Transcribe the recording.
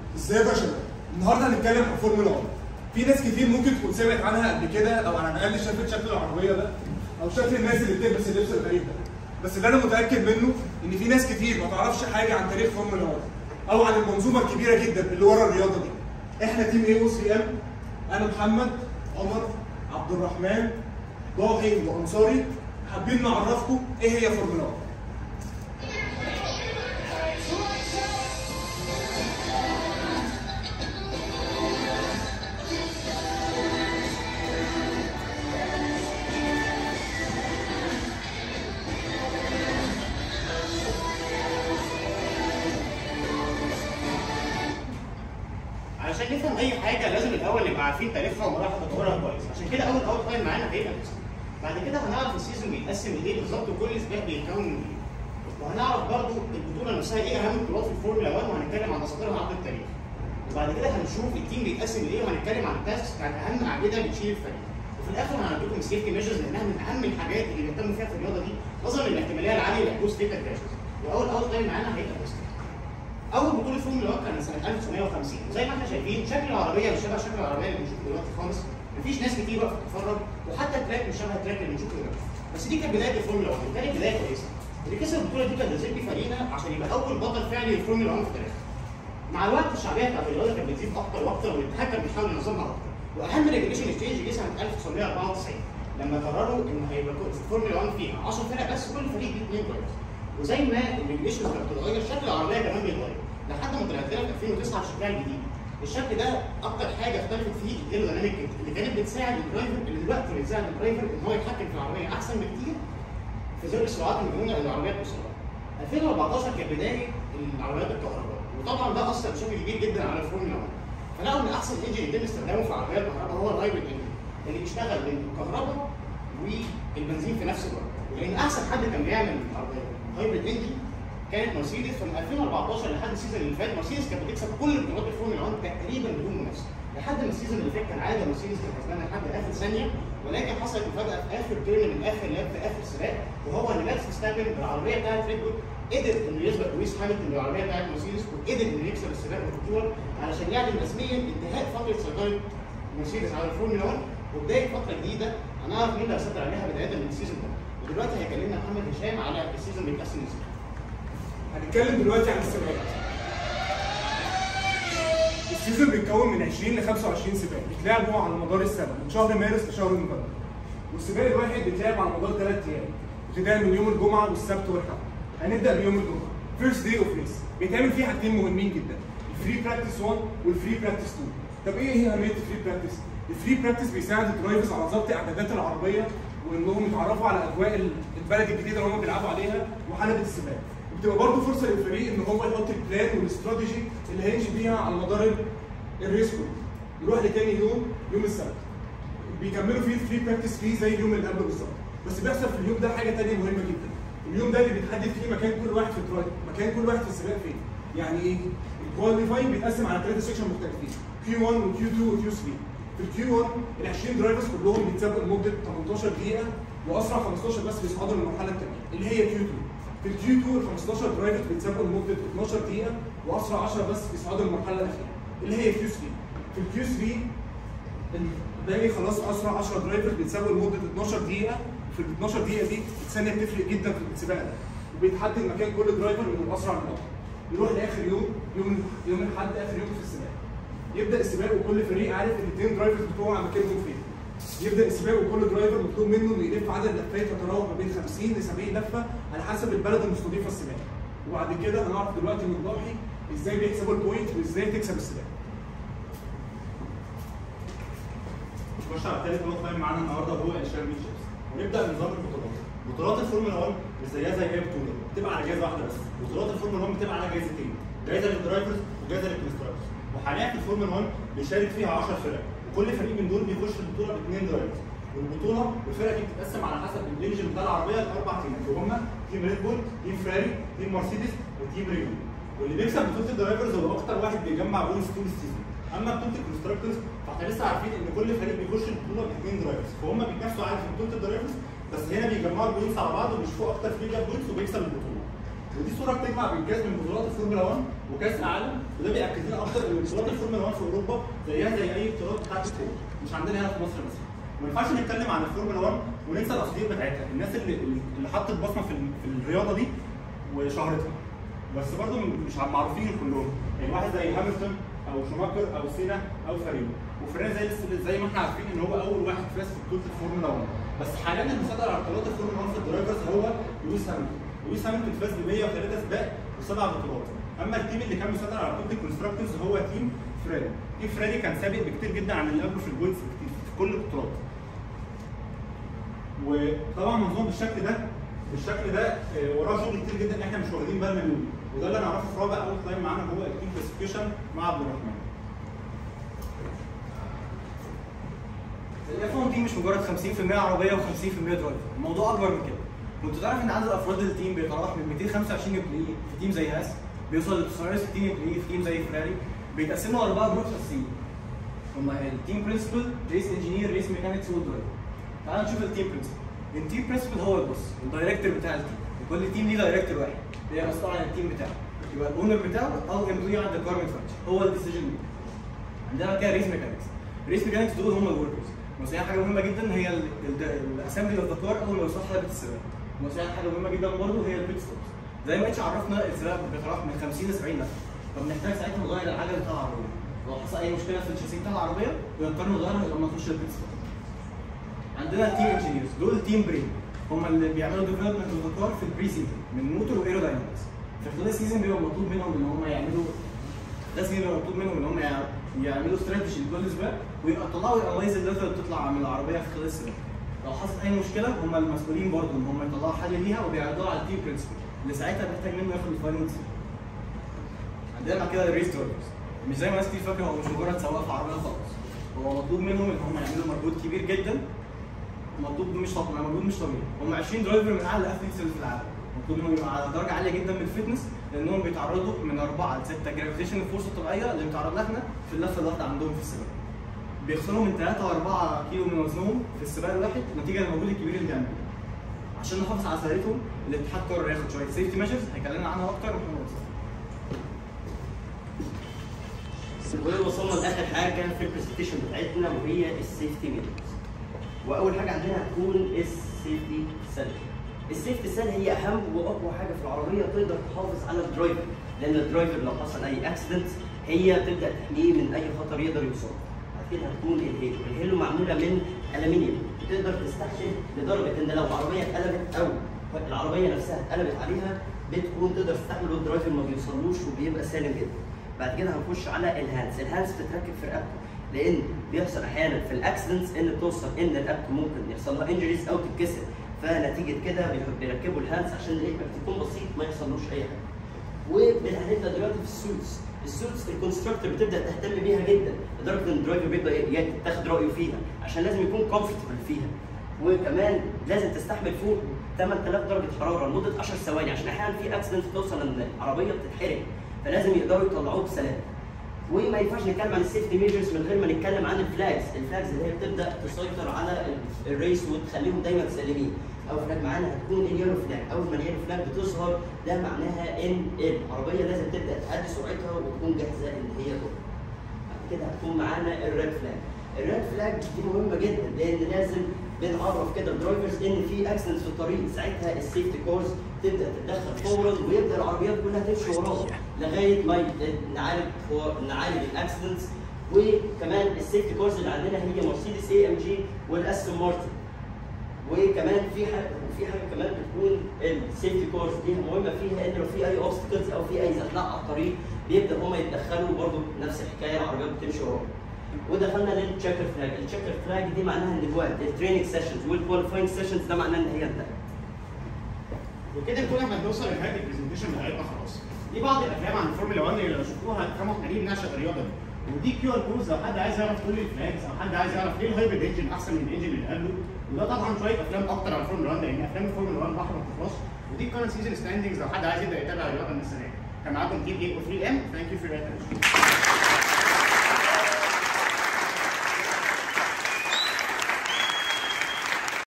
ازيكم يا شباب النهارده هنتكلم عن فورمولا 1 في ناس كتير ممكن تكون سمعت عنها قبل كده او على الاقل شافت شكل العربيه ده او شكل الناس اللي بتلبس اللبس الغريب ده بس اللي انا متاكد منه ان في ناس كتير ما تعرفش حاجه عن تاريخ فورمولا 1 او عن المنظومه الكبيره جدا اللي ورا الرياضه دي احنا تيم اي او سي ام انا محمد عمر عبد الرحمن ضاحي وانصاري حابين نعرفكم ايه هي فورمولا 1 علشان نفهم اي حاجه لازم الاول نبقى عارفين تاريخها ومراحل تطورها كويس عشان كده اول اول فايل معانا هيبقى الاسم بعد كده هنعرف السيزون بيتقسم لايه بالظبط وكل سباق بيتكون من ايه وهنعرف برضو البطوله نفسها ايه اهم البطولات في الفورمولا 1 وهنتكلم عن اساطيرها عبر التاريخ وبعد كده هنشوف التيم بيتقسم لايه وهنتكلم عن التاسكس بتاعت اهم اعمده بتشيل الفريق وفي الاخر هنديكم السيفتي ميجرز لانها من اهم الحاجات اللي بيهتموا فيها في الرياضه دي نظرا للاحتماليه العاليه لحدوث فيتا كراشز واول اول فايل معانا هيبقى الاسم اول بطوله فورمولا 1 كانت سنه 1950 وزي ما احنا شايفين شكل العربيه مش شبه شكل العربيه اللي بنشوفه دلوقتي خالص مفيش ناس كتير واقفه تتفرج وحتى التراك مش شبه التراك اللي بنشوفه دلوقتي بس دي كانت بدايه الفورمولا 1 كانت بدايه كويسه اللي كسب البطوله دي كان جوزيبي فارينا عشان يبقى اول بطل فعلي للفورمولا 1 في التاريخ مع الوقت الشعبيه بتاعت الرياضه كانت بتزيد اكتر واكتر والاتحاد كان بيحاول ينظمها اكتر واهم ريجوليشن ستيج جه سنه 1994 لما قرروا ان هيبقى الفورمولا 1 فيها 10 فرق بس كل فريق ليه اثنين درايفرز وزي ما الريجوليشن كانت بتتغير شكل العربيه كمان بيتغير لحد ما طلعت لنا في 2009 بشكلها الجديد الشكل ده اكتر حاجه اختلفت فيه الايروديناميك اللي كانت بتساعد الدرايفر اللي دلوقتي بتساعد الدرايفر ان هو يتحكم في العربيه احسن بكتير في ظل السرعات المجنونه اللي العربيات بتوصلها 2014 كانت بدايه العربيات الكهرباء وطبعا ده اثر بشكل كبير جدا على الفورمولا 1 فلقوا ان احسن انجن يتم استخدامه في العربيه الكهرباء هو الهايبريد انجن اللي بيشتغل بالكهرباء والبنزين في نفس الوقت ولان احسن حد كان بيعمل هايبريد انجن كانت مرسيدس فمن 2014 لحد السيزون اللي فات مرسيدس كانت بتكسب كل بطولات الفورمولا 1 تقريبا بدون منافسه لحد ما السيزون اللي فات كان عاده مرسيدس كانت كسبانه لحد اخر ثانيه ولكن حصلت مفاجاه في اخر تيرن من اخر لاب في اخر سباق وهو ان ماكس فيرستابن بالعربيه بتاعت ريد بول قدر انه يسبق لويس هامilton بالعربيه بتاعت مرسيدس وقدر انه يكسب السباق والبطوله علشان يعلن رسميا انتهاء فتره سيطره مرسيدس على الفورمولا 1 وبدايه فتره جديده هنعرف مين اللي هيسيطر عليها بدايه من السيزون ده ودلوقتي هيكلمنا محمد هشام على السيزون بيتقسم ازاي هنتكلم دلوقتي عن السباقات السيزون بيتكون من 20 ل 25 سباق بيتلعبوا على مدار السنه من شهر مارس لشهر نوفمبر والسباق الواحد بيتلعب على مدار ثلاث ايام ابتداء من يوم الجمعه والسبت والحد هنبدا بيوم الجمعه فيرست داي اوف ريس بيتعمل فيه حاجتين مهمين جدا الفري براكتس 1 والفري براكتس 2 طب ايه هي اهميه الفري براكتس؟ الفري براكتس بيساعد الدرايفرز على ضبط اعدادات العربيه وانهم يتعرفوا على اجواء البلد الجديده اللي هم بيلعبوا عليها وحلبة السباق بتبقى برضه فرصه للفريق ان هو يحط البلان والاستراتيجي اللي هيمشي بيها على مدار الريس كله نروح لتاني يوم يوم السبت بيكملوا فيه الفري براكتس فيه زي اليوم اللي قبله بالظبط بس بيحصل في اليوم ده حاجه تانية مهمه جدا اليوم ده اللي بيتحدد فيه مكان كل واحد في الدرايف مكان كل واحد في السباق فين يعني ايه الكواليفاينج بيتقسم على ثلاثه سيكشن مختلفين كيو 1 وكيو 2 وكيو 3 في الكيو 1 ال 20 درايفرز كلهم بيتسابقوا لمده 18 دقيقه واسرع 15 بس بيصعدوا للمرحله الثانيه اللي هي كيو 2 في الكيو 2 ال 15 درايفرز بيتسابقوا لمده 12 دقيقه واسرع 10 بس بيصعدوا للمرحله الاخيره اللي هي كيو 3 في الكيو 3 الباقي خلاص اسرع 10 درايفرز بيتسابقوا لمده 12 دقيقه في ال 12 دقيقه دي الثانيه بتفرق جدا في السباق ده وبيتحدد مكان كل درايفر من الاسرع للاخر نروح لاخر يوم يوم يوم الاحد اخر يوم في السباق يبدا السباق وكل فريق عارف الاثنين درايفرز بتوعه مكانهم فين يبدا السباق وكل درايفر مطلوب منه انه يلف عدد لفات يتراوح ما بين 50 ل 70 لفه على حسب البلد المستضيفه السباق وبعد كده هنعرف دلوقتي من ضاحي ازاي بيحسبوا البوينت وازاي تكسب السباق نخش على ثالث نقطة فاهم معانا النهارده هو الشامبيونشيبس ونبدا بنظام البطولات بطولات الفورمولا 1 مش زيها زي اي بطوله بتبقى على جائزه واحده بس بطولات الفورمولا 1 بتبقى على جائزتين جائزه للدرايفرز وجائزه للكونستراكتورز وحاليا في الفورمولا 1 بيشارك فيها 10 فرق وكل فريق من دول بيخش البطوله باثنين درايفرز والبطوله والفرق دي بتتقسم على حسب الانجن بتاع العربيه لاربع تيمات وهم تيم ريد بول تيم فراري تيم مرسيدس وتيم ريو واللي بيكسب بطوله الدرايفرز هو اكتر واحد بيجمع بونس طول السيزون اما بطوله الكونستراكتورز فاحنا لسه عارفين ان كل فريق بيخش البطوله باثنين درايفرز فهم بيتنافسوا عادي في بطوله الدرايفرز بس هنا بيجمعوا البوينتس على بعض وبيشوفوا اكتر فريق جاب بوينتس وبيكسب البطوله ودي صوره بتجمع بين كاس من بطولات الفورمولا 1 وكاس العالم وده بياكد لنا اكتر ان بطولات الفورمولا 1 في اوروبا زيها زي اي بطولات بتاعت الكوره مش عندنا هنا في مصر مثلا ما ينفعش نتكلم عن الفورمولا 1 وننسى الاساطير بتاعتها الناس اللي اللي حطت بصمه في ال- في الرياضه دي وشهرتها بس برضه مش عم- معروفين كلهم يعني واحد زي هامilton او شوماكر او سينا او فارينو وفران زي زي ما احنا عارفين ان هو اول واحد فاز في بطوله الفورمولا 1 بس حاليا المسيطر على بطولات الفورمولا 1 في الدرايفرز هو لويس هامilton لويس هامilton فاز ب 103 سباق وسبع بطولات اما التيم اللي كان مسيطر على بطوله الكونستراكتورز هو تيم فراري تيم فراري كان سابق بكتير جدا عن اللي قبله في البوينتس كتير في كل البطولات وطبعا منظوم بالشكل ده بالشكل ده آه، وراه شغل كتير جدا احنا مش واخدين بالنا منه وده اللي نعرفه في رابع اول تايم معانا هو التيم كلاسيفيكيشن مع عبد الرحمن الاف 1 دي مش مجرد 50% عربيه و50% درايفر الموضوع اكبر من كده كنت تعرف ان عدد افراد التيم بيتراوح من 225 امبلوي في تيم زي هاس بيوصل ل 960 امبلوي في تيم زي فيراري بيتقسموا اربعه جروبس اساسيين هما التيم برنسبل ريس انجينير ريس ميكانكس والدرايفر تعال نشوف التيم برنسبل التيم برنسبل هو البوس الدايركتور بتاع التيم كل تيم ليه دايركتور واحد هي مسؤول عن التيم بتاعه يبقى الاونر بتاعه او امبلوي عند الكارمنت فانكشن هو الديسيجن ميكر عندنا كده ريس ميكانكس ريس ميكانكس دول هم الوركرز بس هي حاجه مهمه جدا هي الاسامبلي اوف ذا كار اول ما يوصل حلبة السباق بس هي حاجه مهمه جدا برضه هي البيت ستوبس زي ما اتش عرفنا السباق بيتراوح من 50 ل 70 نفر فبنحتاج ساعتها نغير العجله بتاع العربيه لو حصل اي مشكله في الشاسيه بتاع العربيه بنضطر نغيرها لما نخش البيت ستوب عندنا التيم انجينيرز دول تيم برين هم اللي بيعملوا ديفلوبمنت اوف ذا كار في البري سيزون من موتور وايروداينامكس في خلال السيزون بيبقى مطلوب منهم ان هم يعملوا لازم يبقى مطلوب منهم ان هم يع- يعملوا استراتيجي لكل سباق ويطلعوا يانلايز الداتا اللي بتطلع من العربيه في خلال السباق. لو حصلت اي مشكله هم المسؤولين برضه ان هم يطلعوا حل ليها وبيعرضوها على التيم برنسبل اللي ساعتها بيحتاج منه ياخد الفاينل ديسيجن. عندنا بعد كده الريس درايفرز مش زي ما ناس كتير فاكره هو مش مجرد سواق في عربيه خالص هو مطلوب منهم ان هم يعملوا مجهود كبير جدا مطلوب مش طبيعي مجهود مش طبيعي هم 20 درايفر من اعلى الاثليتس اللي في العالم مطلوب منهم يبقوا على درجه عاليه جدا من الفتنس لانهم بيتعرضوا من اربعه لسته جرافيتيشن الفورس الطبيعيه اللي بنتعرض لها احنا في اللفه الواحده عندهم في السباق بيخسروا من 3 و4 كيلو من وزنهم في السباق الواحد نتيجه للمجهود الكبير اللي بيعملوه عشان نحافظ على سلامتهم الاتحاد قرر ياخد شويه سيفتي ميجرز هيكلمنا عنها اكتر محمد مصطفى ووصلنا لاخر حاجه في البرزنتيشن بتاعتنا وهي السيفتي ميجرز واول حاجه عندنا هتكون السيفتي سيل السيفتي سيل هي اهم واقوى حاجه في العربيه تقدر تحافظ على الدرايفر لان الدرايفر لو حصل اي اكسيدنت هي تبدا تحميه من اي خطر يقدر يوصل بعد كده هتكون الهيلو الهيلو معموله من الومنيوم تقدر تستحمل لدرجه ان لو العربيه اتقلبت او العربيه نفسها اتقلبت عليها بتكون تقدر تستحمل والدرايفر ما بيوصلوش وبيبقى سالم جدا بعد كده هنخش على الهانس الهانس بتتركب في رقبته لان بيحصل احيانا في الاكسيدنتس ان بتوصل ان رقبته ممكن يحصل لها انجريز او تتكسر فنتيجه كده بيح- بيركبوا الهانس عشان الايمباكت يكون بسيط ما يحصلوش اي حاجه وهنبدا دلوقتي في السوتس السوتس الكونستراكتور بتبدا تهتم بيها جدا لدرجه ان الدرايفر بيبدا ي- يتاخد رايه فيها عشان لازم يكون كومفورتبل فيها وكمان لازم تستحمل فوق 8000 درجه حراره لمده 10 ثواني عشان احيانا في اكسيدنت توصل ان العربيه بتتحرق فلازم يقدروا يطلعوه بسلام وما ينفعش نتكلم عن السيفتي ميجرز من غير ما نتكلم عن الفلاجز الفلاجز اللي هي بتبدا تسيطر على ال- الريس وتخليهم دايما سالمين اول فلاج معانا هتكون اليلو فلاج اول ما اليلو فلاج بتظهر ده معناها ان العربيه لازم تبدا تهدي سرعتها وتكون جاهزه ان هي تقف بعد كده هتكون معانا الريد فلاج الريد فلاج دي مهمه جدا لان لازم بنعرف كده الدرايفرز ان في اكسيدنت في الطريق ساعتها السيفتي كورز تبدا تتدخل فورا ويبدا العربيات كلها تمشي وراها لغايه ما ي- نعالج نعالج الاكسيدنتس وكمان السيفتي كورز اللي عندنا هي مرسيدس اي ام جي والاستون مارتن وكمان في حاجه في حاجه كمان بتكون السيفتي كورس دي مهمه فيها ان لو في اي اوبستكلز او في اي زحلقه على الطريق بيبدا هم يتدخلوا برضه نفس الحكايه العربيات بتمشي وراهم ودخلنا للتشيكر فلاج التشيكر فلاج دي معناها ان الوقت التريننج سيشنز والكواليفاينج سيشنز ده معناه ان هي انتهت وكده نكون احنا بنوصل لنهايه البرزنتيشن بتاعتنا خلاص. دي بعض الافلام عن الفورمولا 1 اللي لو شفتوها هتفهموا احنا ليه بنعشق الرياضه دي. ودي كيو ار كودز لو حد عايز يعرف كل الفلاجز او حد عايز يعرف ليه الهايبرد انجن احسن من الانجن اللي قبله وده طبعا شويه افلام اكتر عن الفورمولا 1 لان افلام الفورمولا 1 بحر ما بتخلصش ودي الكورنت سيزون ستاندنجز لو حد عايز يبدا يتابع الرياضه من السنه دي. كان معاكم تيم 8 و 3 ام ثانك يو فور يور اتنشن